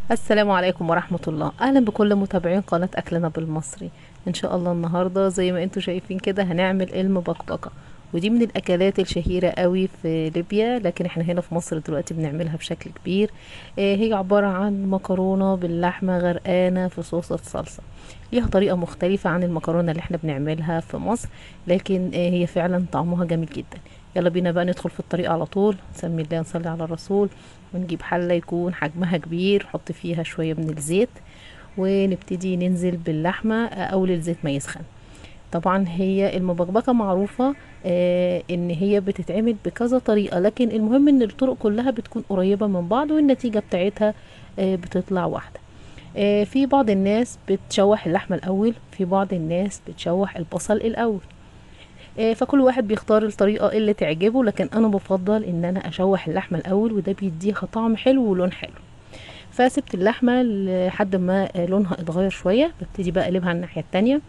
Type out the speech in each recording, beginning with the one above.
السلام عليكم ورحمة الله أهلا بكل متابعين قناة أكلنا بالمصري إن شاء الله النهاردة زي ما انتوا شايفين كده هنعمل المبكبكة ودي من الأكلات الشهيرة قوي في ليبيا لكن احنا هنا في مصر دلوقتي بنعملها بشكل كبير آه، هي عبارة عن مكرونة باللحمة غرقانة في صوصة صلصة ليها طريقة مختلفة عن المكرونة اللي احنا بنعملها في مصر لكن آه، هي فعلا طعمها جميل جدا يلا بينا بقى ندخل في الطريقة على طول نسمي الله نصلي على الرسول ونجيب حلة يكون حجمها كبير نحط فيها شوية من الزيت ونبتدي ننزل باللحمة أول الزيت ما يسخن طبعا هي المبكبكة معروفة آه ان هي بتتعمل بكذا طريقة لكن المهم ان الطرق كلها بتكون قريبة من بعض والنتيجة بتاعتها آه بتطلع واحدة آه في بعض الناس بتشوح اللحمة الاول في بعض الناس بتشوح البصل الاول آه، فكل واحد بيختار الطريقة اللي تعجبه لكن انا بفضل ان انا اشوح اللحمة الاول وده بيديها طعم حلو ولون حلو فسبت اللحمة لحد ما آه، لونها اتغير شوية ببتدي بقى اقلبها على الناحية التانية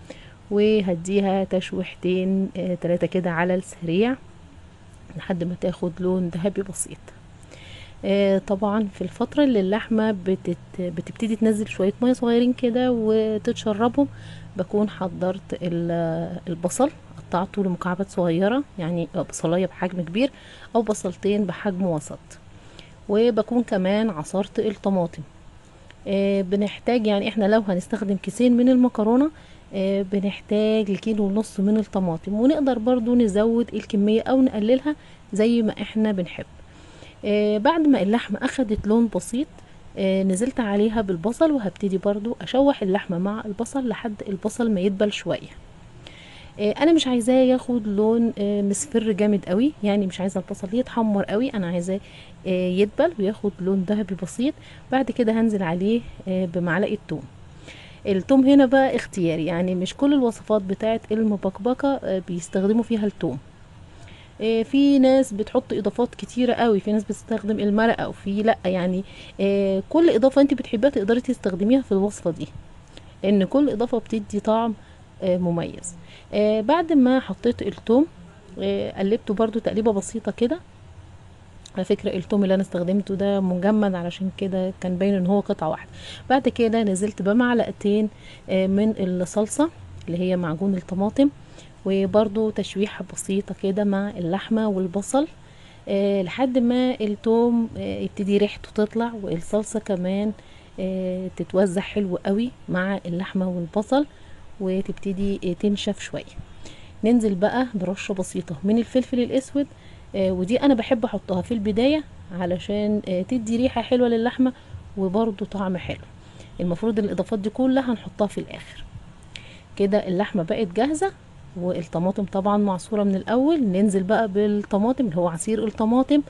وهديها تشويحتين آه، تلاتة كده على السريع لحد ما تاخد لون ذهبي بسيط آه، طبعا في الفترة اللي اللحمة بتت... بتبتدي تنزل شوية مية صغيرين كده وتتشربهم بكون حضرت ال- البصل قطعته لمكعبات صغيرة يعني بصلاية بحجم كبير أو بصلتين بحجم وسط وبكون كمان عصرت الطماطم آه، بنحتاج يعني احنا لو هنستخدم كيسين من المكرونة آه، بنحتاج لكيلو ونص من الطماطم ونقدر برضو نزود الكمية او نقللها زي ما احنا بنحب آه، بعد ما اللحمة اخدت لون بسيط آه، نزلت عليها بالبصل وهبتدي برضو اشوح اللحمة مع البصل لحد البصل ما يدبل شوية آه، انا مش عايزاه ياخد لون آه، مصفر جامد قوي يعني مش عايزه البصل يتحمر قوي انا عايزاه آه، يدبل وياخد لون ذهبي بسيط بعد كده هنزل عليه آه، بمعلقه توم التوم هنا بقى اختياري يعني مش كل الوصفات بتاعت المبكبكه آه، بيستخدموا فيها التوم آه، في ناس بتحط اضافات كتيره قوي في ناس بتستخدم المرقه وفي لا يعني آه، كل اضافه انت بتحبيها تقدري تستخدميها في الوصفه دي لان كل اضافه بتدي طعم آه، مميز آه، بعد ما حطيت التوم آه، قلبته برضو تقليبه بسيطه كده على فكرة التوم اللي انا استخدمته ده مجمد علشان كده كان باين ان هو قطعة واحدة بعد كده نزلت بمعلقتين آه، من الصلصة اللي هي معجون الطماطم وبرضو تشويحة بسيطة كده مع اللحمة والبصل آه، لحد ما التوم آه، يبتدي ريحته تطلع والصلصة كمان آه، تتوزع حلو قوي مع اللحمة والبصل وتبتدي آه، تنشف شوية ننزل بقى برشة بسيطة من الفلفل الأسود آه، ودي أنا بحب أحطها في البداية علشان آه، تدي ريحة حلوة للحمة وبرضو طعم حلو المفروض الإضافات دي كلها هنحطها في الآخر كده اللحمة بقت جاهزة والطماطم طبعا معصورة من الأول ننزل بقى بالطماطم اللي هو عصير الطماطم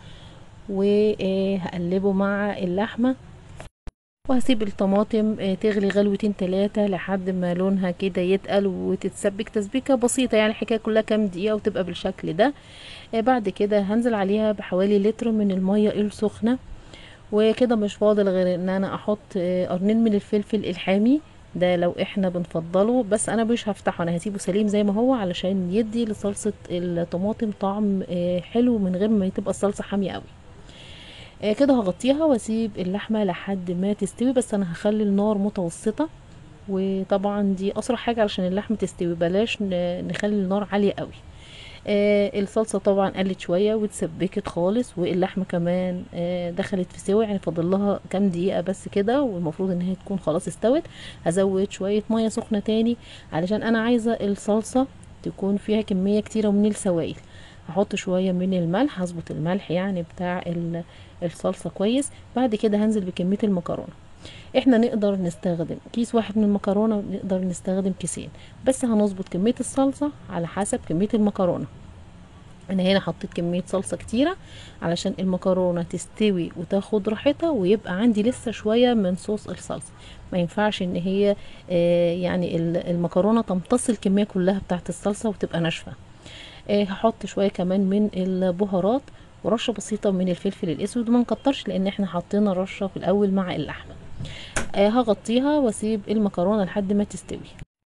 وهقلبه مع اللحمة وهسيب الطماطم آه، تغلي غلوتين تلاتة لحد ما لونها كده يتقل وتتسبك تسبيكة بسيطة يعني الحكاية كلها كام دقيقة وتبقى بالشكل ده آه، بعد كده هنزل عليها بحوالي لتر من المية السخنة وكده مش فاضل غير ان انا احط آه، قرنين من الفلفل الحامي ده لو احنا بنفضله بس انا مش هفتحه انا هسيبه سليم زي ما هو علشان يدي لصلصة الطماطم طعم آه، حلو من غير ما تبقى الصلصة حامية قوي آه، كده هغطيها واسيب اللحمة لحد ما تستوي بس انا هخلي النار متوسطة وطبعا دي اسرع حاجة علشان اللحمة تستوي بلاش ن- نخلي النار عالية قوي آه الصلصة طبعا قلت شوية واتسبكت خالص واللحمة كمان آه دخلت في سوا يعني فاضل لها كام دقيقة بس كده والمفروض ان هي تكون خلاص استوت هزود شوية مية سخنة تاني علشان انا عايزة الصلصة تكون فيها كمية كتيرة من السوائل هحط شوية من الملح هظبط الملح يعني بتاع ال- الصلصة كويس بعد كده هنزل بكمية المكرونة احنا نقدر نستخدم كيس واحد من المكرونة ونقدر نستخدم كيسين بس هنظبط كمية الصلصة على حسب كمية المكرونة انا هنا حطيت كمية صلصة كتيرة علشان المكرونة تستوي وتاخد راحتها ويبقى عندي لسه شوية من صوص الصلصة ما ينفعش ان هي آه، يعني ال- المكرونة تمتص الكمية كلها بتاعت الصلصة وتبقى ناشفة آه، هحط شوية كمان من البهارات ورشة بسيطة من الفلفل الاسود وما نكترش لان احنا حطينا رشة في الاول مع اللحمة آه، هغطيها واسيب المكرونة لحد ما تستوي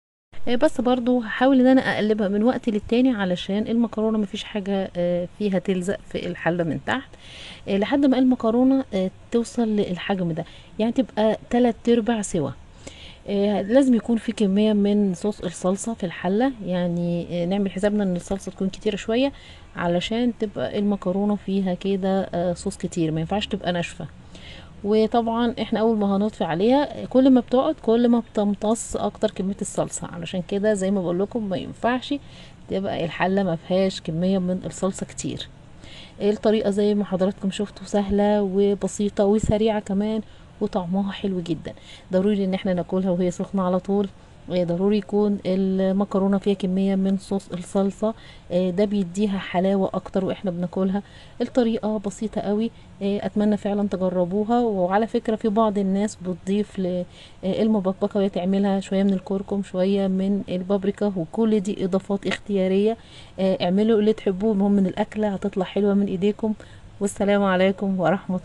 آه، بس برضو هحاول ان انا اقلبها من وقت للتاني علشان المكرونه مفيش حاجه آه، فيها تلزق في الحله من تحت آه، لحد ما المكرونه آه، توصل للحجم ده يعني تبقى تلات ارباع سوا آه، لازم يكون في كمية من صوص الصلصة في الحلة يعني آه، نعمل حسابنا ان الصلصة تكون كتيرة شوية علشان تبقى المكرونة فيها كده آه، صوص كتير ما ينفعش تبقى ناشفة وطبعا احنا اول ما هنطفي عليها كل ما بتقعد كل ما بتمتص اكتر كمية الصلصة علشان كده زي ما بقول لكم ما ينفعش تبقى الحلة ما فيهاش كمية من الصلصة كتير الطريقة زي ما حضراتكم شفتوا سهلة وبسيطة وسريعة كمان وطعمها حلو جدا ضروري ان احنا ناكلها وهي سخنة على طول آه، ضروري يكون المكرونة فيها كمية من صوص الصلصة آه، ده بيديها حلاوة اكتر واحنا بناكلها الطريقة بسيطة قوي آه، اتمنى فعلا تجربوها وعلى فكرة في بعض الناس بتضيف للمبكبكة وهي تعملها شوية من الكركم شوية من البابريكا وكل دي اضافات اختيارية آه، اعملوا اللي تحبوه المهم ان الاكلة هتطلع حلوة من ايديكم والسلام عليكم ورحمة